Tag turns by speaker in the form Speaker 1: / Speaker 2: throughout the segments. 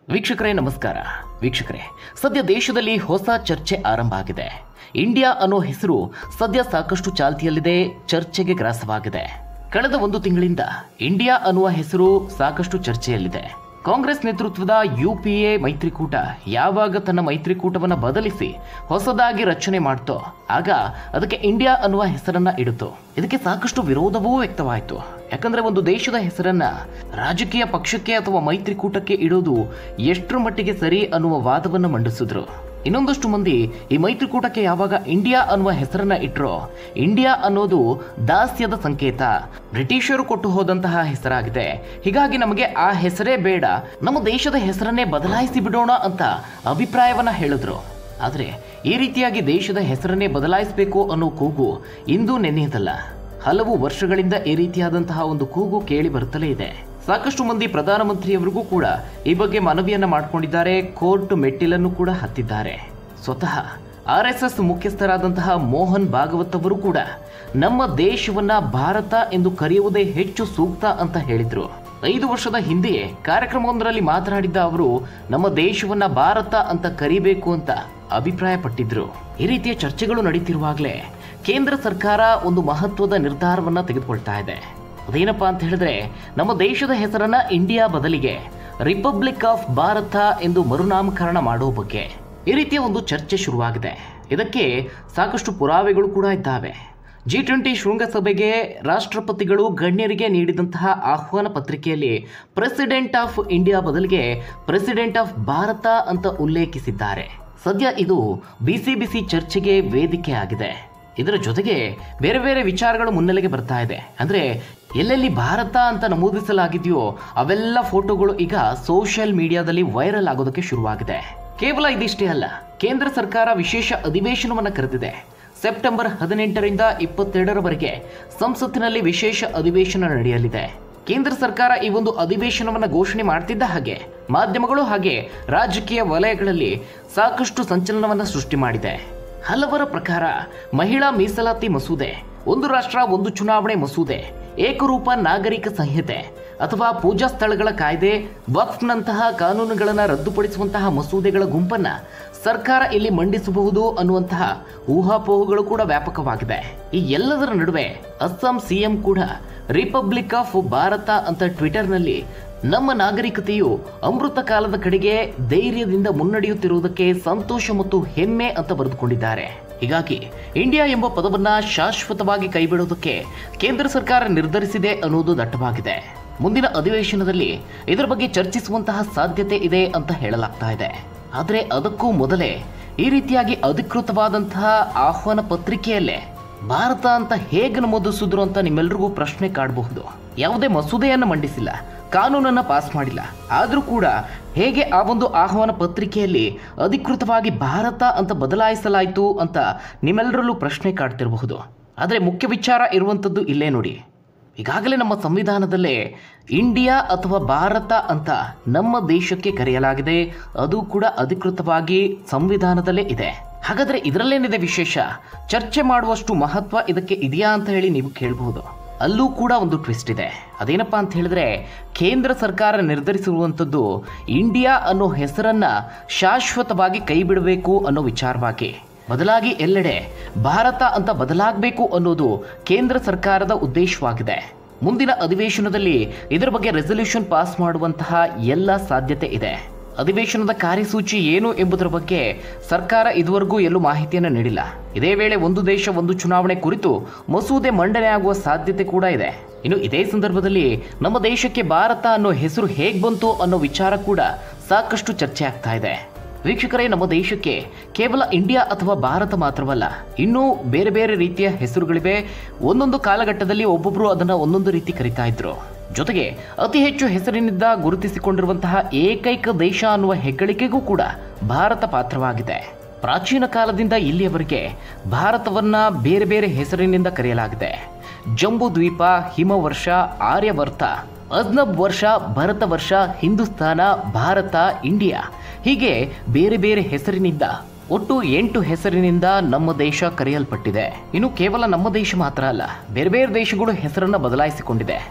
Speaker 1: ವೀಕ್ಷಕರೇ ನಮಸ್ಕಾರ ವೀಕ್ಷಕರೇ ಸದ್ಯ ದೇಶದಲ್ಲಿ ಹೊಸ ಚರ್ಚೆ ಆರಂಭ ಆಗಿದೆ ಇಂಡಿಯಾ ಅನ್ನೋ ಹೆಸರು ಸದ್ಯ ಸಾಕಷ್ಟು ಚಾಲ್ತಿಯಲ್ಲಿದೆ ಚರ್ಚೆಗೆ ಗ್ರಾಸವಾಗಿದೆ ಕಳೆದ ಒಂದು ತಿಂಗಳಿಂದ ಇಂಡಿಯಾ ಅನ್ನುವ ಹೆಸರು ಸಾಕಷ್ಟು ಚರ್ಚೆಯಲ್ಲಿದೆ ಕಾಂಗ್ರೆಸ್ ನೇತೃತ್ವದ ಯುಪಿಎ ಮೈತ್ರಿಕೂಟ ಯಾವಾಗ ತನ್ನ ಮೈತ್ರಿಕೂಟವನ್ನು ಬದಲಿಸಿ ಹೊಸದಾಗಿ ರಚನೆ ಮಾಡ್ತೋ ಆಗ ಅದಕ್ಕೆ ಇಂಡಿಯಾ ಅನ್ನುವ ಹೆಸರನ್ನ ಇಡುತ್ತೋ ಇದಕ್ಕೆ ಸಾಕಷ್ಟು ವಿರೋಧವೂ ವ್ಯಕ್ತವಾಯಿತು ಯಾಕಂದ್ರೆ ಒಂದು ದೇಶದ ಹೆಸರನ್ನ ರಾಜಕೀಯ ಪಕ್ಷಕ್ಕೆ ಅಥವಾ ಮೈತ್ರಿಕೂಟಕ್ಕೆ ಇಡೋದು ಎಷ್ಟರ ಮಟ್ಟಿಗೆ ಸರಿ ಅನ್ನುವ ವಾದವನ್ನು ಮಂಡಿಸಿದ್ರು ಇನ್ನೊಂದಷ್ಟು ಮಂದಿ ಈ ಮೈತ್ರಿಕೂಟಕ್ಕೆ ಯಾವಾಗ ಇಂಡಿಯಾ ಅನ್ನುವ ಹೆಸರನ್ನ ಇಟ್ರೋ ಇಂಡಿಯಾ ಅನ್ನೋದು ದಾಸ್ಯದ ಸಂಕೇತ ಬ್ರಿಟಿಷರು ಕೊಟ್ಟು ಹೋದಂತಹ ಹೆಸರಾಗಿದೆ ಹೀಗಾಗಿ ನಮಗೆ ಆ ಹೆಸರೇ ಬೇಡ ನಮ್ಮ ದೇಶದ ಹೆಸರನ್ನೇ ಬದಲಾಯಿಸಿ ಬಿಡೋಣ ಅಂತ ಅಭಿಪ್ರಾಯವನ್ನ ಹೇಳಿದ್ರು ಆದರೆ ಈ ರೀತಿಯಾಗಿ ದೇಶದ ಹೆಸರನ್ನೇ ಬದಲಾಯಿಸಬೇಕು ಅನ್ನೋ ಕೂಗು ಇಂದು ನೆನೆಯದಲ್ಲ ಹಲವು ವರ್ಷಗಳಿಂದ ಈ ರೀತಿಯಾದಂತಹ ಒಂದು ಕೂಗು ಕೇಳಿ ಬರುತ್ತಲೇ ಇದೆ ಸಾಕಷ್ಟು ಮಂದಿ ಪ್ರಧಾನಮಂತ್ರಿಯವರಿಗೂ ಕೂಡ ಈ ಬಗ್ಗೆ ಮನವಿಯನ್ನ ಮಾಡಿಕೊಂಡಿದ್ದಾರೆ ಕೋರ್ಟ್ ಮೆಟ್ಟಿಲನ್ನು ಕೂಡ ಹತ್ತಿದ್ದಾರೆ ಸ್ವತಃ ಆರ್ ಎಸ್ ಎಸ್ ಮುಖ್ಯಸ್ಥರಾದಂತಹ ಮೋಹನ್ ಭಾಗವತ್ ಅವರು ಕೂಡ ನಮ್ಮ ದೇಶವನ್ನ ಭಾರತ ಎಂದು ಕರೆಯುವುದೇ ಹೆಚ್ಚು ಸೂಕ್ತ ಅಂತ ಹೇಳಿದ್ರು ಐದು ವರ್ಷದ ಹಿಂದೆಯೇ ಕಾರ್ಯಕ್ರಮವೊಂದರಲ್ಲಿ ಮಾತನಾಡಿದ್ದ ಅವರು ನಮ್ಮ ದೇಶವನ್ನ ಭಾರತ ಅಂತ ಕರಿಬೇಕು ಅಂತ ಅಭಿಪ್ರಾಯಪಟ್ಟಿದ್ರು ಈ ರೀತಿಯ ಚರ್ಚೆಗಳು ನಡೀತಿರುವಾಗಲೇ ಕೇಂದ್ರ ಸರ್ಕಾರ ಒಂದು ಮಹತ್ವದ ನಿರ್ಧಾರವನ್ನ ತೆಗೆದುಕೊಳ್ತಾ ಇದೆ ಅದೇನಪ್ಪಾ ಅಂತ ಹೇಳಿದ್ರೆ ನಮ್ಮ ದೇಶದ ಹೆಸರನ್ನ ಇಂಡಿಯಾ ಬದಲಿಗೆ ರಿಪಬ್ಲಿಕ್ ಆಫ್ ಭಾರತ ಎಂದು ಮರುನಾಮಕರಣ ಮಾಡುವ ಬಗ್ಗೆ ಈ ರೀತಿಯ ಒಂದು ಚರ್ಚೆ ಶುರುವಾಗಿದೆ ಇದಕ್ಕೆ ಸಾಕಷ್ಟು ಪುರಾವೆಗಳು ಕೂಡ ಇದ್ದಾವೆ ಜಿ ಟ್ವೆಂಟಿ ಶೃಂಗಸಭೆಗೆ ರಾಷ್ಟ್ರಪತಿಗಳು ಗಣ್ಯರಿಗೆ ನೀಡಿದಂತಹ ಆಹ್ವಾನ ಪತ್ರಿಕೆಯಲ್ಲಿ ಪ್ರೆಸಿಡೆಂಟ್ ಆಫ್ ಇಂಡಿಯಾ ಬದಲಿಗೆ ಪ್ರೆಸಿಡೆಂಟ್ ಆಫ್ ಭಾರತ ಅಂತ ಉಲ್ಲೇಖಿಸಿದ್ದಾರೆ ಸದ್ಯ ಇದು ಬಿಸಿ ಬಿಸಿ ಚರ್ಚೆಗೆ ವೇದಿಕೆ ಆಗಿದೆ ಇದರ ಜೊತೆಗೆ ಬೇರೆ ಬೇರೆ ವಿಚಾರಗಳು ಮುನ್ನೆಲೆಗೆ ಬರ್ತಾ ಇದೆ ಅಂದ್ರೆ ಎಲ್ಲೆಲ್ಲಿ ಭಾರತ ಅಂತ ನಮೂದಿಸಲಾಗಿದೆಯೋ ಅವೆಲ್ಲ ಫೋಟೋಗಳು ಈಗ ಸೋಷಿಯಲ್ ಮೀಡಿಯಾದಲ್ಲಿ ವೈರಲ್ ಆಗೋದಕ್ಕೆ ಶುರುವಾಗಿದೆ ಕೇವಲ ಇದಿಷ್ಟೇ ಅಲ್ಲ ಕೇಂದ್ರ ಸರ್ಕಾರ ವಿಶೇಷ ಅಧಿವೇಶನವನ್ನು ಕರೆದಿದೆ ಸೆಪ್ಟೆಂಬರ್ ಹದಿನೆಂಟರಿಂದ ಇಪ್ಪತ್ತೆರಡರವರೆಗೆ ಸಂಸತ್ತಿನಲ್ಲಿ ವಿಶೇಷ ಅಧಿವೇಶನ ನಡೆಯಲಿದೆ ಕೇಂದ್ರ ಸರ್ಕಾರ ಈ ಒಂದು ಅಧಿವೇಶನವನ್ನು ಘೋಷಣೆ ಮಾಡ್ತಿದ್ದ ಹಾಗೆ ಮಾಧ್ಯಮಗಳು ಹಾಗೆ ರಾಜಕೀಯ ವಲಯಗಳಲ್ಲಿ ಸಾಕಷ್ಟು ಸಂಚಲನವನ್ನು ಸೃಷ್ಟಿ ಮಾಡಿದೆ ಹಲವರ ಪ್ರಕಾರ ಮಹಿಳಾ ಮೀಸಲಾತಿ ಮಸೂದೆ ಒಂದು ರಾಷ್ಟ್ರ ಒಂದು ಚುನಾವಣೆ ಮಸೂದೆ ಏಕರೂಪ ನಾಗರಿಕ ಸಂಹಿತೆ ಅಥವಾ ಪೂಜಾ ಸ್ಥಳಗಳ ಕಾಯ್ದೆ ವಕ್ಫ್ನಂತಹ ಕಾನೂನುಗಳನ್ನು ರದ್ದುಪಡಿಸುವಂತಹ ಮಸೂದೆಗಳ ಗುಂಪನ್ನ ಸರ್ಕಾರ ಇಲ್ಲಿ ಮಂಡಿಸಬಹುದು ಅನ್ನುವಂತಹ ಊಹಾಪೋಹಗಳು ಕೂಡ ವ್ಯಾಪಕವಾಗಿದೆ ಈ ಎಲ್ಲದರ ನಡುವೆ ಅಸ್ಸಾಂ ಸಿಎಂ ಕೂಡ ರಿಪಬ್ಲಿಕ್ ಆಫ್ ಭಾರತ ಅಂತ ಟ್ವಿಟರ್ನಲ್ಲಿ ನಮ್ಮ ನಾಗರಿಕತೆಯು ಅಮೃತ ಕಾಲದ ಕಡೆಗೆ ಧೈರ್ಯದಿಂದ ಮುನ್ನಡೆಯುತ್ತಿರುವುದಕ್ಕೆ ಸಂತೋಷ ಮತ್ತು ಹೆಮ್ಮೆ ಅಂತ ಬರೆದುಕೊಂಡಿದ್ದಾರೆ ಹೀಗಾಗಿ ಇಂಡಿಯಾ ಎಂಬ ಪದವನ್ನ ಶಾಶ್ವತವಾಗಿ ಕೈಬಿಡೋದಕ್ಕೆ ಕೇಂದ್ರ ಸರ್ಕಾರ ನಿರ್ಧರಿಸಿದೆ ಅನ್ನೋದು ದಟ್ಟವಾಗಿದೆ ಮುಂದಿನ ಅಧಿವೇಶನದಲ್ಲಿ ಇದರ ಬಗ್ಗೆ ಚರ್ಚಿಸುವಂತಹ ಸಾಧ್ಯತೆ ಇದೆ ಅಂತ ಹೇಳಲಾಗ್ತಾ ಇದೆ ಆದರೆ ಅದಕ್ಕೂ ಮೊದಲೇ ಈ ರೀತಿಯಾಗಿ ಅಧಿಕೃತವಾದಂತಹ ಆಹ್ವಾನ ಪತ್ರಿಕೆಯಲ್ಲೇ ಭಾರತ ಅಂತ ಹೇಗೆ ನಮೂದಿಸಿದ್ರು ಅಂತ ನಿಮ್ಮೆಲ್ರಿಗೂ ಪ್ರಶ್ನೆ ಕಾಡಬಹುದು ಯಾವುದೇ ಮಸೂದೆಯನ್ನು ಮಂಡಿಸಿಲ್ಲ ಕಾನೂನನ್ನ ಪಾಸ್ ಮಾಡಿಲ್ಲ ಆದರೂ ಕೂಡ ಹೇಗೆ ಆ ಒಂದು ಆಹ್ವಾನ ಪತ್ರಿಕೆಯಲ್ಲಿ ಅಧಿಕೃತವಾಗಿ ಭಾರತ ಅಂತ ಬದಲಾಯಿಸಲಾಯಿತು ಅಂತ ನಿಮ್ಮೆಲ್ಲರಲ್ಲೂ ಪ್ರಶ್ನೆ ಕಾಡ್ತಿರಬಹುದು ಆದರೆ ಮುಖ್ಯ ವಿಚಾರ ಇರುವಂಥದ್ದು ಇಲ್ಲೇ ನೋಡಿ ಈಗಾಗಲೇ ನಮ್ಮ ಸಂವಿಧಾನದಲ್ಲೇ ಇಂಡಿಯಾ ಅಥವಾ ಭಾರತ ಅಂತ ನಮ್ಮ ದೇಶಕ್ಕೆ ಕರೆಯಲಾಗಿದೆ ಅದು ಕೂಡ ಅಧಿಕೃತವಾಗಿ ಸಂವಿಧಾನದಲ್ಲೇ ಇದೆ ಹಾಗಾದ್ರೆ ಇದರಲ್ಲೇನಿದೆ ವಿಶೇಷ ಚರ್ಚೆ ಮಾಡುವಷ್ಟು ಮಹತ್ವ ಇದಕ್ಕೆ ಇದೆಯಾ ಅಂತ ಹೇಳಿ ನೀವು ಕೇಳಬಹುದು ಅಲ್ಲೂ ಕೂಡ ಒಂದು ಟ್ವಿಸ್ಟ್ ಇದೆ ಅದೇನಪ್ಪಾ ಅಂತ ಹೇಳಿದ್ರೆ ಕೇಂದ್ರ ಸರ್ಕಾರ ನಿರ್ಧರಿಸಿರುವಂಥದ್ದು ಇಂಡಿಯಾ ಅನ್ನೋ ಹೆಸರನ್ನ ಶಾಶ್ವತವಾಗಿ ಕೈ ಬಿಡಬೇಕು ಅನ್ನೋ ವಿಚಾರವಾಗಿ ಬದಲಾಗಿ ಎಲ್ಲೆಡೆ ಭಾರತ ಅಂತ ಬದಲಾಗಬೇಕು ಅನ್ನೋದು ಕೇಂದ್ರ ಸರ್ಕಾರದ ಉದ್ದೇಶವಾಗಿದೆ ಮುಂದಿನ ಅಧಿವೇಶನದಲ್ಲಿ ಇದರ ಬಗ್ಗೆ ರೆಸಲ್ಯೂಷನ್ ಪಾಸ್ ಮಾಡುವಂತಹ ಎಲ್ಲ ಸಾಧ್ಯತೆ ಇದೆ ಅಧಿವೇಶನದ ಕಾರ್ಯಸೂಚಿ ಏನು ಎಂಬುದರ ಬಗ್ಗೆ ಸರ್ಕಾರ ಇದುವರೆಗೂ ಎಲ್ಲೂ ಮಾಹಿತಿಯನ್ನು ನೀಡಿಲ್ಲ ಇದೇ ವೇಳೆ ಒಂದು ದೇಶ ಒಂದು ಚುನಾವಣೆ ಕುರಿತು ಮಸೂದೆ ಮಂಡನೆ ಆಗುವ ಸಾಧ್ಯತೆ ಕೂಡ ಇದೆ ಇನ್ನು ಇದೇ ಸಂದರ್ಭದಲ್ಲಿ ನಮ್ಮ ದೇಶಕ್ಕೆ ಭಾರತ ಅನ್ನೋ ಹೆಸರು ಹೇಗೆ ಬಂತು ಅನ್ನೋ ವಿಚಾರ ಕೂಡ ಸಾಕಷ್ಟು ಚರ್ಚೆ ಆಗ್ತಾ ಇದೆ ವೀಕ್ಷಕರೇ ನಮ್ಮ ದೇಶಕ್ಕೆ ಕೇವಲ ಇಂಡಿಯಾ ಅಥವಾ ಭಾರತ ಮಾತ್ರವಲ್ಲ ಇನ್ನೂ ಬೇರೆ ಬೇರೆ ರೀತಿಯ ಹೆಸರುಗಳಿವೆ ಒಂದೊಂದು ಕಾಲಘಟ್ಟದಲ್ಲಿ ಒಬ್ಬೊಬ್ಬರು ಅದನ್ನ ಒಂದೊಂದು ರೀತಿ ಕರಿತಾ ಇದ್ರು ಜೊತೆಗೆ ಅತಿ ಹೆಚ್ಚು ಹೆಸರಿನಿಂದ ಗುರುತಿಸಿಕೊಂಡಿರುವಂತಹ ಏಕೈಕ ದೇಶ ಅನ್ನುವ ಹೆಗ್ಗಳಿಕೆಗೂ ಕೂಡ ಭಾರತ ಪಾತ್ರವಾಗಿದೆ ಪ್ರಾಚೀನ ಕಾಲದಿಂದ ಇಲ್ಲಿಯವರೆಗೆ ಭಾರತವನ್ನ ಬೇರೆ ಬೇರೆ ಹೆಸರಿನಿಂದ ಕರೆಯಲಾಗಿದೆ ಜಂಬೂ ದ್ವೀಪ ಹಿಮವರ್ಷ ಆರ್ಯವರ್ತ ಅಜ್ನಬ್ ವರ್ಷ ಭರತ ವರ್ಷ ಹಿಂದೂಸ್ತಾನ ಭಾರತ ಇಂಡಿಯಾ ಹೀಗೆ ಬೇರೆ ಬೇರೆ ಹೆಸರಿನಿಂದ ಒಟ್ಟು ಎಂಟು ಹೆಸರಿನಿಂದ ನಮ್ಮ ದೇಶ ಕರೆಯಲ್ಪಟ್ಟಿದೆ ಇನ್ನು ಕೇವಲ ನಮ್ಮ ದೇಶ ಮಾತ್ರ ಅಲ್ಲ ಬೇರೆ ಬೇರೆ ದೇಶಗಳು ಹೆಸರನ್ನ ಬದಲಾಯಿಸಿಕೊಂಡಿದೆ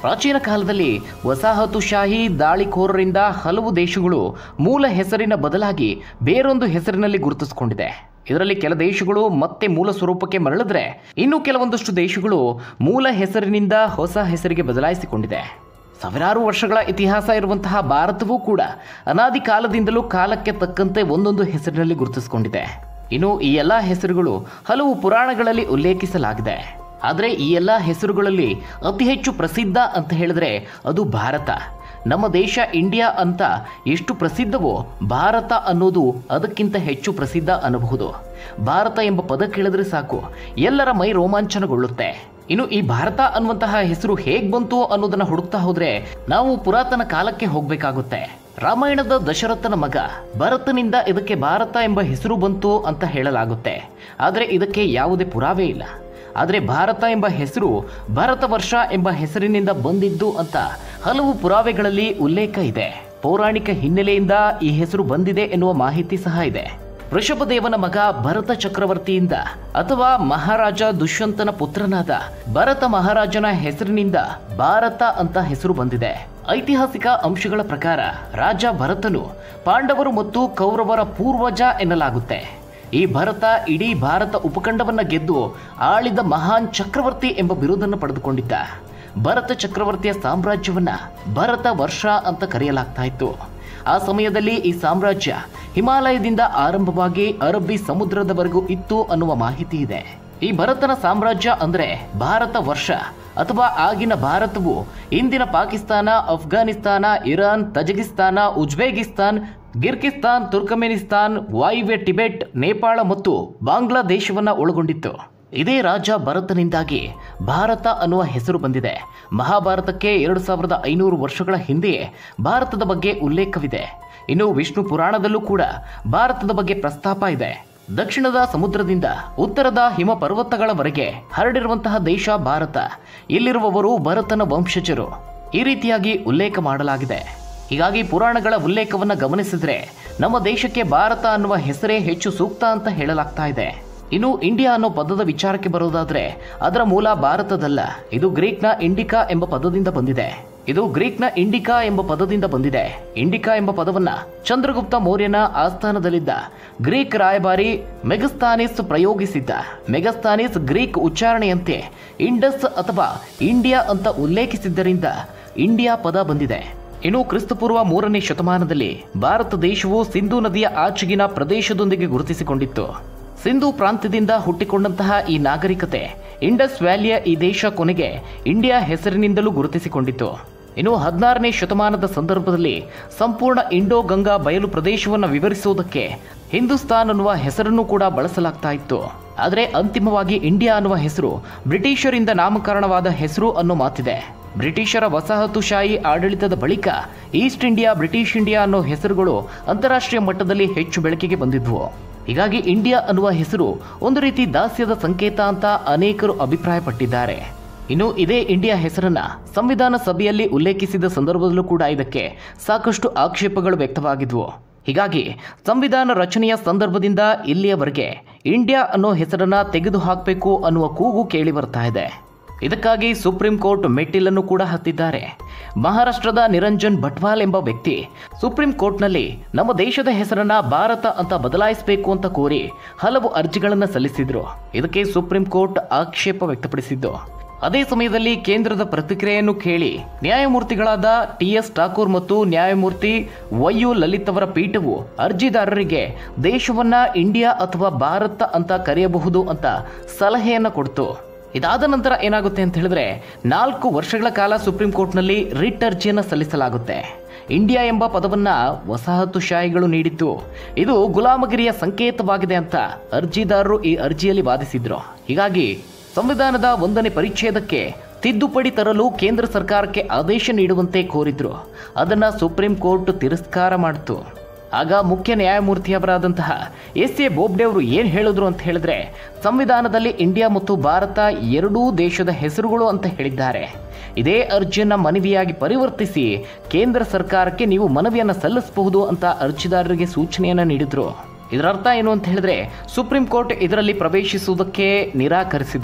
Speaker 1: ಪ್ರಾಚೀನ ಕಾಲದಲ್ಲಿ ವಸಾಹತುಶಾಹಿ ದಾಳಿಕೋರರಿಂದ ಹಲವು ದೇಶಗಳು ಮೂಲ ಹೆಸರಿನ ಬದಲಾಗಿ ಬೇರೊಂದು ಹೆಸರಿನಲ್ಲಿ ಗುರುತಿಸಿಕೊಂಡಿದೆ ಇದರಲ್ಲಿ ಕೆಲ ದೇಶಗಳು ಮತ್ತೆ ಮೂಲ ಸ್ವರೂಪಕ್ಕೆ ಮರಳಿದ್ರೆ ಇನ್ನು ಕೆಲವೊಂದಷ್ಟು ದೇಶಗಳು ಮೂಲ ಹೆಸರಿನಿಂದ ಹೊಸ ಹೆಸರಿಗೆ ಬದಲಾಯಿಸಿಕೊಂಡಿದೆ ಸಾವಿರಾರು ವರ್ಷಗಳ ಇತಿಹಾಸ ಇರುವಂತಹ ಭಾರತವೂ ಕೂಡ ಅನಾದಿ ಕಾಲದಿಂದಲೂ ಕಾಲಕ್ಕೆ ತಕ್ಕಂತೆ ಒಂದೊಂದು ಹೆಸರಿನಲ್ಲಿ ಗುರುತಿಸಿಕೊಂಡಿದೆ ಇನ್ನು ಈ ಎಲ್ಲ ಹೆಸರುಗಳು ಹಲವು ಪುರಾಣಗಳಲ್ಲಿ ಉಲ್ಲೇಖಿಸಲಾಗಿದೆ ಆದರೆ ಈ ಎಲ್ಲ ಹೆಸರುಗಳಲ್ಲಿ ಅತಿ ಹೆಚ್ಚು ಪ್ರಸಿದ್ಧ ಅಂತ ಹೇಳಿದ್ರೆ ಅದು ಭಾರತ ನಮ್ಮ ದೇಶ ಇಂಡಿಯಾ ಅಂತ ಎಷ್ಟು ಪ್ರಸಿದ್ಧವೋ ಭಾರತ ಅನ್ನೋದು ಅದಕ್ಕಿಂತ ಹೆಚ್ಚು ಪ್ರಸಿದ್ಧ ಅನ್ನಬಹುದು ಭಾರತ ಎಂಬ ಪದ ಕೇಳಿದ್ರೆ ಸಾಕು ಎಲ್ಲರ ಮೈ ರೋಮಾಂಚನಗೊಳ್ಳುತ್ತೆ ಇನ್ನು ಈ ಭಾರತ ಅನ್ನುವಂತಹ ಹೆಸರು ಹೇಗ್ ಬಂತು ಅನ್ನೋದನ್ನ ಹುಡುಕ್ತಾ ಹೋದ್ರೆ ನಾವು ಪುರಾತನ ಕಾಲಕ್ಕೆ ಹೋಗ್ಬೇಕಾಗುತ್ತೆ ರಾಮಾಯಣದ ದಶರಥನ ಮಗ ಭರತನಿಂದ ಇದಕ್ಕೆ ಭಾರತ ಎಂಬ ಹೆಸರು ಬಂತು ಅಂತ ಹೇಳಲಾಗುತ್ತೆ ಆದರೆ ಇದಕ್ಕೆ ಯಾವುದೇ ಪುರಾವೆ ಇಲ್ಲ ಆದರೆ ಭಾರತ ಎಂಬ ಹೆಸರು ಭಾರತ ವರ್ಷ ಎಂಬ ಹೆಸರಿನಿಂದ ಬಂದಿದ್ದು ಅಂತ ಹಲವು ಪುರಾವೆಗಳಲ್ಲಿ ಉಲ್ಲೇಖ ಇದೆ ಪೌರಾಣಿಕ ಹಿನ್ನೆಲೆಯಿಂದ ಈ ಹೆಸರು ಬಂದಿದೆ ಎನ್ನುವ ಮಾಹಿತಿ ಸಹ ಇದೆ ವೃಷಭದೇವನ ಮಗ ಭರತ ಚಕ್ರವರ್ತಿಯಿಂದ ಅಥವಾ ಮಹಾರಾಜ ದುಷ್ಯಂತನ ಪುತ್ರನಾದ ಭರತ ಮಹಾರಾಜನ ಹೆಸರಿನಿಂದ ಭಾರತ ಅಂತ ಹೆಸರು ಬಂದಿದೆ ಐತಿಹಾಸಿಕ ಅಂಶಗಳ ಪ್ರಕಾರ ರಾಜ ಭರತನು ಪಾಂಡವರು ಮತ್ತು ಕೌರವರ ಪೂರ್ವಜ ಎನ್ನಲಾಗುತ್ತೆ ಈ ಭರತ ಇಡೀ ಭಾರತ ಉಪಖಂಡವನ್ನ ಗೆದ್ದು ಆಳಿದ ಮಹಾನ್ ಚಕ್ರವರ್ತಿ ಎಂಬ ಬಿರುದನ್ನು ಪಡೆದುಕೊಂಡಿದ್ದ ಭರತ ಚಕ್ರವರ್ತಿಯ ಸಾಮ್ರಾಜ್ಯವನ್ನ ಭರತ ವರ್ಷ ಅಂತ ಕರೆಯಲಾಗ್ತಾ ಇತ್ತು ಆ ಸಮಯದಲ್ಲಿ ಈ ಸಾಮ್ರಾಜ್ಯ ಹಿಮಾಲಯದಿಂದ ಆರಂಭವಾಗಿ ಅರಬ್ಬಿ ಸಮುದ್ರದವರೆಗೂ ಇತ್ತು ಅನ್ನುವ ಮಾಹಿತಿ ಇದೆ ಈ ಭರತನ ಸಾಮ್ರಾಜ್ಯ ಅಂದ್ರೆ ಭಾರತ ವರ್ಷ ಅಥವಾ ಆಗಿನ ಭಾರತವು ಇಂದಿನ Pakistan Afghanistan Iran Tajikistan Uzbekistan Kyrgyzstan Turkmenistan ವಾಯುವ್ಯ ಟಿಬೆಟ್ ನೇಪಾಳ ಮತ್ತು ಬಾಂಗ್ಲಾದೇಶವನ್ನ ಒಳಗೊಂಡಿತ್ತು ಇದೇ ರಾಜ ಭರತನಿಂದಾಗಿ ಭಾರತ ಅನ್ನುವ ಹೆಸರು ಬಂದಿದೆ ಮಹಾಭಾರತಕ್ಕೆ ಎರಡು ಸಾವಿರದ ಐನೂರು ವರ್ಷಗಳ ಹಿಂದೆಯೇ ಭಾರತದ ಬಗ್ಗೆ ಉಲ್ಲೇಖವಿದೆ ಇನ್ನು ವಿಷ್ಣು ಪುರಾಣದಲ್ಲೂ ಕೂಡ ಭಾರತದ ಬಗ್ಗೆ ಪ್ರಸ್ತಾಪ ಇದೆ ದಕ್ಷಿಣದ ಸಮುದ್ರದಿಂದ ಉತ್ತರದ ಹಿಮ ಪರ್ವತಗಳವರೆಗೆ ಹರಡಿರುವಂತಹ ದೇಶ ಭಾರತ ಇಲ್ಲಿರುವವರು ಭರತನ ವಂಶಜರು ಈ ರೀತಿಯಾಗಿ ಉಲ್ಲೇಖ ಮಾಡಲಾಗಿದೆ ಹೀಗಾಗಿ ಪುರಾಣಗಳ ಉಲ್ಲೇಖವನ್ನ ಗಮನಿಸಿದ್ರೆ ನಮ್ಮ ದೇಶಕ್ಕೆ ಭಾರತ ಅನ್ನುವ ಹೆಸರೇ ಹೆಚ್ಚು ಸೂಕ್ತ ಅಂತ ಹೇಳಲಾಗ್ತಾ ಇದೆ ಇನ್ನು ಇಂಡಿಯಾ ಅನ್ನೋ ಪದದ ವಿಚಾರಕ್ಕೆ ಬರೋದಾದ್ರೆ ಅದರ ಮೂಲ ಭಾರತದಲ್ಲ ಇದು ಗ್ರೀಕ್ನ ಇಂಡಿಕಾ ಎಂಬ ಪದದಿಂದ ಬಂದಿದೆ ಇದು ಗ್ರೀಕ್ನ ಇಂಡಿಕಾ ಎಂಬ ಪದದಿಂದ ಬಂದಿದೆ ಇಂಡಿಕಾ ಎಂಬ ಪದವನ್ನ ಚಂದ್ರಗುಪ್ತ ಮೌರ್ಯನ ಆಸ್ಥಾನದಲ್ಲಿದ್ದ ಗ್ರೀಕ್ ರಾಯಭಾರಿ ಮೆಗಸ್ತಾನಿಸ್ ಪ್ರಯೋಗಿಸಿದ್ದ ಮೆಗಸ್ತಾನಿಸ್ ಗ್ರೀಕ್ ಉಚ್ಚಾರಣೆಯಂತೆ ಇಂಡಸ್ ಅಥವಾ ಇಂಡಿಯಾ ಅಂತ ಉಲ್ಲೇಖಿಸಿದ್ದರಿಂದ ಇಂಡಿಯಾ ಪದ ಬಂದಿದೆ ಇನ್ನು ಕ್ರಿಸ್ತಪೂರ್ವ ಮೂರನೇ ಶತಮಾನದಲ್ಲಿ ಭಾರತ ದೇಶವು ಸಿಂಧೂ ನದಿಯ ಆಚೆಗಿನ ಪ್ರದೇಶದೊಂದಿಗೆ ಗುರುತಿಸಿಕೊಂಡಿತ್ತು ಸಿಂಧೂ ಪ್ರಾಂತ್ಯದಿಂದ ಹುಟ್ಟಿಕೊಂಡಂತಹ ಈ ನಾಗರಿಕತೆ ಇಂಡಸ್ ವ್ಯಾಲಿಯ ಈ ದೇಶ ಕೊನೆಗೆ ಇಂಡಿಯಾ ಹೆಸರಿನಿಂದಲೂ ಗುರುತಿಸಿಕೊಂಡಿತ್ತು ಇನ್ನು ಹದಿನಾರನೇ ಶತಮಾನದ ಸಂದರ್ಭದಲ್ಲಿ ಸಂಪೂರ್ಣ ಇಂಡೋ ಗಂಗಾ ಬಯಲು ಪ್ರದೇಶವನ್ನು ವಿವರಿಸುವುದಕ್ಕೆ ಹಿಂದೂಸ್ತಾನ್ ಅನ್ನುವ ಹೆಸರನ್ನು ಕೂಡ ಬಳಸಲಾಗ್ತಾ ಇತ್ತು ಆದರೆ ಅಂತಿಮವಾಗಿ ಇಂಡಿಯಾ ಅನ್ನುವ ಹೆಸರು ಬ್ರಿಟಿಷರಿಂದ ನಾಮಕರಣವಾದ ಹೆಸರು ಅನ್ನೋ ಮಾತಿದೆ ಬ್ರಿಟಿಷರ ವಸಾಹತುಶಾಹಿ ಆಡಳಿತದ ಬಳಿಕ ಈಸ್ಟ್ ಇಂಡಿಯಾ ಬ್ರಿಟಿಷ್ ಇಂಡಿಯಾ ಅನ್ನೋ ಹೆಸರುಗಳು ಅಂತಾರಾಷ್ಟ್ರೀಯ ಮಟ್ಟದಲ್ಲಿ ಹೆಚ್ಚು ಬೆಳಕಿಗೆ ಬಂದಿದ್ವು ಹೀಗಾಗಿ ಇಂಡಿಯಾ ಅನ್ನುವ ಹೆಸರು ಒಂದು ರೀತಿ ದಾಸ್ಯದ ಸಂಕೇತ ಅಂತ ಅನೇಕರು ಅಭಿಪ್ರಾಯಪಟ್ಟಿದ್ದಾರೆ ಇನ್ನು ಇದೇ ಇಂಡಿಯಾ ಹೆಸರನ್ನ ಸಂವಿಧಾನ ಸಭೆಯಲ್ಲಿ ಉಲ್ಲೇಖಿಸಿದ ಸಂದರ್ಭದಲ್ಲೂ ಕೂಡ ಇದಕ್ಕೆ ಸಾಕಷ್ಟು ಆಕ್ಷೇಪಗಳು ವ್ಯಕ್ತವಾಗಿದ್ವು ಹೀಗಾಗಿ ಸಂವಿಧಾನ ರಚನೆಯ ಸಂದರ್ಭದಿಂದ ಇಲ್ಲಿಯವರೆಗೆ ಇಂಡಿಯಾ ಅನ್ನೋ ಹೆಸರನ್ನ ತೆಗೆದುಹಾಕಬೇಕು ಅನ್ನುವ ಕೂಗು ಕೇಳಿ ಬರ್ತಾ ಇದೆ ಇದಕ್ಕಾಗಿ ಸುಪ್ರೀಂ ಕೋರ್ಟ್ ಮೆಟ್ಟಿಲನ್ನು ಕೂಡ ಹತ್ತಿದ್ದಾರೆ ಮಹಾರಾಷ್ಟ್ರದ ನಿರಂಜನ್ ಭಟ್ವಾಲ್ ಎಂಬ ವ್ಯಕ್ತಿ ಸುಪ್ರೀಂ ಕೋರ್ಟ್ನಲ್ಲಿ ನಮ್ಮ ದೇಶದ ಹೆಸರನ್ನ ಭಾರತ ಅಂತ ಬದಲಾಯಿಸಬೇಕು ಅಂತ ಕೋರಿ ಹಲವು ಅರ್ಜಿಗಳನ್ನು ಸಲ್ಲಿಸಿದ್ರು ಇದಕ್ಕೆ ಸುಪ್ರೀಂ ಕೋರ್ಟ್ ಆಕ್ಷೇಪ ವ್ಯಕ್ತಪಡಿಸಿದ್ದು ಅದೇ ಸಮಯದಲ್ಲಿ ಕೇಂದ್ರದ ಪ್ರತಿಕ್ರಿಯೆಯನ್ನು ಕೇಳಿ ನ್ಯಾಯಮೂರ್ತಿಗಳಾದ ಟಿ ಎಸ್ ಠಾಕೂರ್ ಮತ್ತು ನ್ಯಾಯಮೂರ್ತಿ ವೈ ಯು ಲಲಿತ್ ಅವರ ಪೀಠವು ಅರ್ಜಿದಾರರಿಗೆ ದೇಶವನ್ನ ಇಂಡಿಯಾ ಅಥವಾ ಭಾರತ ಅಂತ ಕರೆಯಬಹುದು ಅಂತ ಸಲಹೆಯನ್ನ ಕೊಡ್ತು ಇದಾದ ನಂತರ ಏನಾಗುತ್ತೆ ಅಂತ ಹೇಳಿದ್ರೆ ನಾಲ್ಕು ವರ್ಷಗಳ ಕಾಲ ಸುಪ್ರೀಂ ಕೋರ್ಟ್ನಲ್ಲಿ ರಿಟ್ ಅರ್ಜಿಯನ್ನು ಸಲ್ಲಿಸಲಾಗುತ್ತೆ ಇಂಡಿಯಾ ಎಂಬ ಪದವನ್ನ ವಸಾಹತುಶಾಹಿಗಳು ನೀಡಿತ್ತು ಇದು ಗುಲಾಮಗಿರಿಯ ಸಂಕೇತವಾಗಿದೆ ಅಂತ ಅರ್ಜಿದಾರರು ಈ ಅರ್ಜಿಯಲ್ಲಿ ವಾದಿಸಿದ್ರು ಹೀಗಾಗಿ ಸಂವಿಧಾನದ ಒಂದನೇ ಪರಿಚ್ಛೇದಕ್ಕೆ ತಿದ್ದುಪಡಿ ತರಲು ಕೇಂದ್ರ ಸರ್ಕಾರಕ್ಕೆ ಆದೇಶ ನೀಡುವಂತೆ ಕೋರಿದ್ರು ಅದನ್ನ ಸುಪ್ರೀಂ ಕೋರ್ಟ್ ತಿರಸ್ಕಾರ ಮಾಡಿತು ಆಗ ಮುಖ್ಯ ನ್ಯಾಯಮೂರ್ತಿಯವರಾದಂತಹ ಎಸ್ ಎ ಬೋಬ್ಡೆ ಅವರು ಏನು ಹೇಳಿದ್ರು ಅಂತ ಹೇಳಿದ್ರೆ ಸಂವಿಧಾನದಲ್ಲಿ ಇಂಡಿಯಾ ಮತ್ತು ಭಾರತ ಎರಡೂ ದೇಶದ ಹೆಸರುಗಳು ಅಂತ ಹೇಳಿದ್ದಾರೆ ಇದೇ ಅರ್ಜಿಯನ್ನ ಮನವಿಯಾಗಿ ಪರಿವರ್ತಿಸಿ ಕೇಂದ್ರ ಸರ್ಕಾರಕ್ಕೆ ನೀವು ಮನವಿಯನ್ನು ಸಲ್ಲಿಸಬಹುದು ಅಂತ ಅರ್ಜಿದಾರರಿಗೆ ಸೂಚನೆಯನ್ನ ನೀಡಿದ್ರು ಇದರ ಅರ್ಥ ಏನು ಅಂತ ಹೇಳಿದ್ರೆ ಸುಪ್ರೀಂ ಕೋರ್ಟ್ ಇದರಲ್ಲಿ ಪ್ರವೇಶಿಸುವುದಕ್ಕೆ ನಿರಾಕರಿಸಿದೆ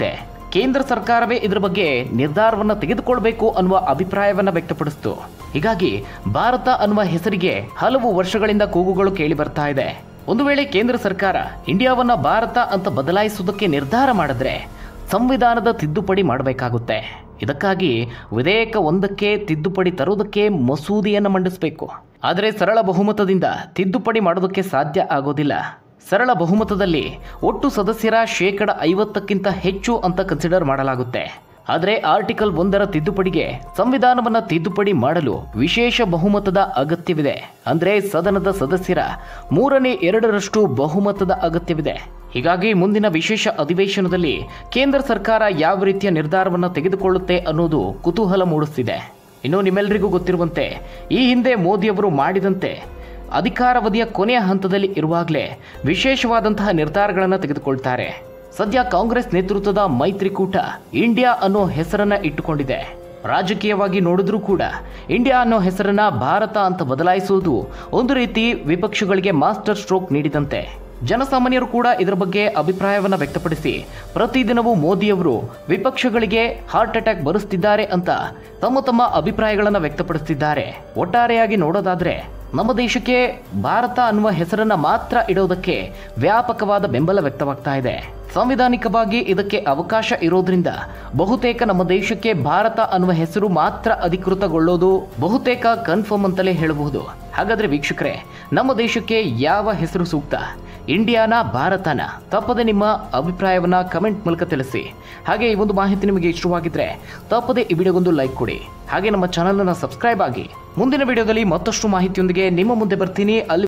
Speaker 1: ಕೇಂದ್ರ ಸರ್ಕಾರವೇ ಇದರ ಬಗ್ಗೆ ನಿರ್ಧಾರವನ್ನು ತೆಗೆದುಕೊಳ್ಬೇಕು ಅನ್ನುವ ಅಭಿಪ್ರಾಯವನ್ನ ವ್ಯಕ್ತಪಡಿಸಿತು ಹೀಗಾಗಿ ಭಾರತ ಅನ್ನುವ ಹೆಸರಿಗೆ ಹಲವು ವರ್ಷಗಳಿಂದ ಕೂಗುಗಳು ಕೇಳಿ ಬರ್ತಾ ಇದೆ ಒಂದು ವೇಳೆ ಕೇಂದ್ರ ಸರ್ಕಾರ ಇಂಡಿಯಾವನ್ನ ಭಾರತ ಅಂತ ಬದಲಾಯಿಸುವುದಕ್ಕೆ ನಿರ್ಧಾರ ಮಾಡಿದ್ರೆ ಸಂವಿಧಾನದ ತಿದ್ದುಪಡಿ ಮಾಡಬೇಕಾಗುತ್ತೆ ಇದಕ್ಕಾಗಿ ವಿಧೇಯಕ ಒಂದಕ್ಕೆ ತಿದ್ದುಪಡಿ ತರುವುದಕ್ಕೆ ಮಸೂದೆಯನ್ನು ಮಂಡಿಸಬೇಕು ಆದರೆ ಸರಳ ಬಹುಮತದಿಂದ ತಿದ್ದುಪಡಿ ಮಾಡೋದಕ್ಕೆ ಸಾಧ್ಯ ಆಗೋದಿಲ್ಲ ಸರಳ ಬಹುಮತದಲ್ಲಿ ಒಟ್ಟು ಸದಸ್ಯರ ಶೇಕಡ ಐವತ್ತಕ್ಕಿಂತ ಹೆಚ್ಚು ಅಂತ ಕನ್ಸಿಡರ್ ಮಾಡಲಾಗುತ್ತೆ ಆದರೆ ಆರ್ಟಿಕಲ್ ಒಂದರ ತಿದ್ದುಪಡಿಗೆ ಸಂವಿಧಾನವನ್ನ ತಿದ್ದುಪಡಿ ಮಾಡಲು ವಿಶೇಷ ಬಹುಮತದ ಅಗತ್ಯವಿದೆ ಅಂದ್ರೆ ಸದನದ ಸದಸ್ಯರ ಮೂರನೇ ಎರಡರಷ್ಟು ಬಹುಮತದ ಅಗತ್ಯವಿದೆ ಹೀಗಾಗಿ ಮುಂದಿನ ವಿಶೇಷ ಅಧಿವೇಶನದಲ್ಲಿ ಕೇಂದ್ರ ಸರ್ಕಾರ ಯಾವ ರೀತಿಯ ನಿರ್ಧಾರವನ್ನು ತೆಗೆದುಕೊಳ್ಳುತ್ತೆ ಅನ್ನೋದು ಕುತೂಹಲ ಮೂಡಿಸ್ತಿದೆ ಇನ್ನು ನಿಮ್ಮೆಲ್ಲರಿಗೂ ಗೊತ್ತಿರುವಂತೆ ಈ ಹಿಂದೆ ಮೋದಿಯವರು ಮಾಡಿದಂತೆ ಅಧಿಕಾರಾವಧಿಯ ಕೊನೆಯ ಹಂತದಲ್ಲಿ ಇರುವಾಗಲೇ ವಿಶೇಷವಾದಂತಹ ನಿರ್ಧಾರಗಳನ್ನು ತೆಗೆದುಕೊಳ್ತಾರೆ ಸದ್ಯ ಕಾಂಗ್ರೆಸ್ ನೇತೃತ್ವದ ಮೈತ್ರಿಕೂಟ ಇಂಡಿಯಾ ಅನ್ನೋ ಹೆಸರನ್ನ ಇಟ್ಟುಕೊಂಡಿದೆ ರಾಜಕೀಯವಾಗಿ ನೋಡಿದ್ರೂ ಕೂಡ ಇಂಡಿಯಾ ಅನ್ನೋ ಹೆಸರನ್ನ ಭಾರತ ಅಂತ ಬದಲಾಯಿಸುವುದು ಒಂದು ರೀತಿ ವಿಪಕ್ಷಗಳಿಗೆ ಮಾಸ್ಟರ್ ಸ್ಟ್ರೋಕ್ ನೀಡಿದಂತೆ ಜನಸಾಮಾನ್ಯರು ಕೂಡ ಇದರ ಬಗ್ಗೆ ಅಭಿಪ್ರಾಯವನ್ನ ವ್ಯಕ್ತಪಡಿಸಿ ಪ್ರತಿದಿನವೂ ಮೋದಿಯವರು ವಿಪಕ್ಷಗಳಿಗೆ ಹಾರ್ಟ್ ಅಟ್ಯಾಕ್ ಬರೆಸ್ತಿದ್ದಾರೆ ಅಂತ ತಮ್ಮ ತಮ್ಮ ಅಭಿಪ್ರಾಯಗಳನ್ನು ವ್ಯಕ್ತಪಡಿಸುತ್ತಿದ್ದಾರೆ ಒಟ್ಟಾರೆಯಾಗಿ ನೋಡೋದಾದ್ರೆ ನಮ್ಮ ದೇಶಕ್ಕೆ ಭಾರತ ಅನ್ನುವ ಹೆಸರನ್ನ ಮಾತ್ರ ಇಡೋದಕ್ಕೆ ವ್ಯಾಪಕವಾದ ಬೆಂಬಲ ವ್ಯಕ್ತವಾಗ್ತಾ ಇದೆ ಸಾಂವಿಧಾನಿಕವಾಗಿ ಇದಕ್ಕೆ ಅವಕಾಶ ಇರೋದ್ರಿಂದ ಬಹುತೇಕ ನಮ್ಮ ದೇಶಕ್ಕೆ ಭಾರತ ಅನ್ನುವ ಹೆಸರು ಮಾತ್ರ ಅಧಿಕೃತಗೊಳ್ಳೋದು ಬಹುತೇಕ ಕನ್ಫರ್ಮ್ ಅಂತಲೇ ಹೇಳಬಹುದು ಹಾಗಾದ್ರೆ ವೀಕ್ಷಕರೇ ನಮ್ಮ ದೇಶಕ್ಕೆ ಯಾವ ಹೆಸರು ಸೂಕ್ತ ಇಂಡಿಯಾನ ಭಾರತನ ತಪ್ಪದೆ ನಿಮ್ಮ ಅಭಿಪ್ರಾಯವನ್ನ ಕಮೆಂಟ್ ಮೂಲಕ ತಿಳಿಸಿ ಹಾಗೆ ಈ ಒಂದು ಮಾಹಿತಿ ನಿಮಗೆ ಇಷ್ಟವಾಗಿದ್ರೆ ತಪ್ಪದೆ ಈ ವಿಡಿಯೋಗೊಂದು ಲೈಕ್ ಕೊಡಿ ಹಾಗೆ ನಮ್ಮ ಚಾನಲ್ ಅನ್ನ ಸಬ್ಸ್ಕ್ರೈಬ್ ಆಗಿ ಮುಂದಿನ ವಿಡಿಯೋದಲ್ಲಿ ಮತ್ತಷ್ಟು ಮಾಹಿತಿಯೊಂದಿಗೆ ನಿಮ್ಮ ಮುಂದೆ ಬರ್ತೀನಿ ಅಲ್ಲಿ